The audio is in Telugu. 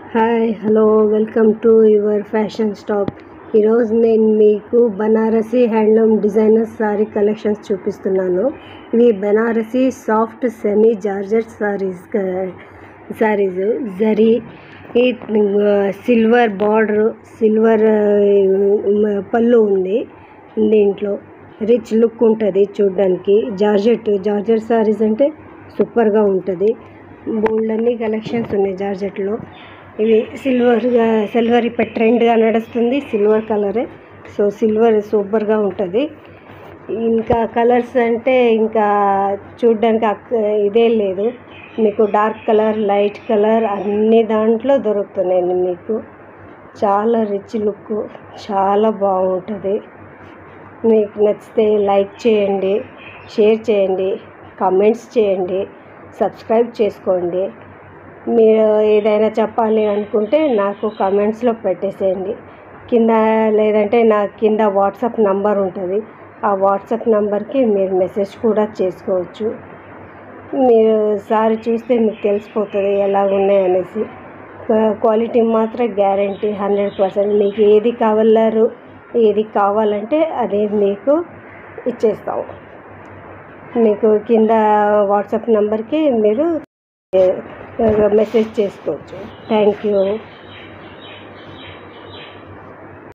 hi hello welcome to your fashion stop ఈరోజు నేను మీకు Banarasi handloom designer sari collections చూపిస్తున్నాను ఇవి Banarasi soft semi georgette saris saris zari ఈ సిల్వర్ బార్డర్ సిల్వర్ పళ్ళు ఉంది దీంట్లో రిచ్ లుక్ ఉంటుంది చూడ్డానికి జార్జెట్ జార్జెట్ సారీస్ అంటే సూపర్గా ఉంటుంది బోల్డ్ అన్ని కలెక్షన్స్ ఉన్నాయి జార్జెట్లో ఇవి సిల్వర్గా సిల్వర్ ఇప్పుడు ట్రెండ్గా నడుస్తుంది సిల్వర్ కలరే సో సిల్వర్ సూపర్గా ఉంటుంది ఇంకా కలర్స్ అంటే ఇంకా చూడ్డానికి అక్- ఇదే లేదు మీకు డార్క్ కలర్ లైట్ కలర్ అన్ని దాంట్లో దొరుకుతున్నాయి మీకు చాలా రిచ్ లుక్ చాలా బాగుంటుంది మీకు నచ్చితే లైక్ చేయండి షేర్ చేయండి కామెంట్స్ చేయండి సబ్స్క్రైబ్ చేసుకోండి మీరు ఏదైనా చెప్పాలి అనుకుంటే నాకు కామెంట్స్లో పెట్టేసేయండి కింద లేదంటే నా కింద వాట్సాప్ నంబర్ ఉంటుంది ఆ వాట్సాప్ నంబర్కి మీరు మెసేజ్ కూడా చేసుకోవచ్చు మీరు సారి చూస్తే మీకు తెలిసిపోతుంది ఎలాగున్నాయి అనేసి క్వాలిటీ మాత్రం గ్యారంటీ హండ్రెడ్ పర్సెంట్ మీకు ఏది కావాలరు ఏది కావాలంటే అదే మీకు ఇచ్చేస్తాం మీకు కింద వాట్సాప్ నెంబర్కి మీరు మెసేజ్ చేసుకోవచ్చు థ్యాంక్ యూ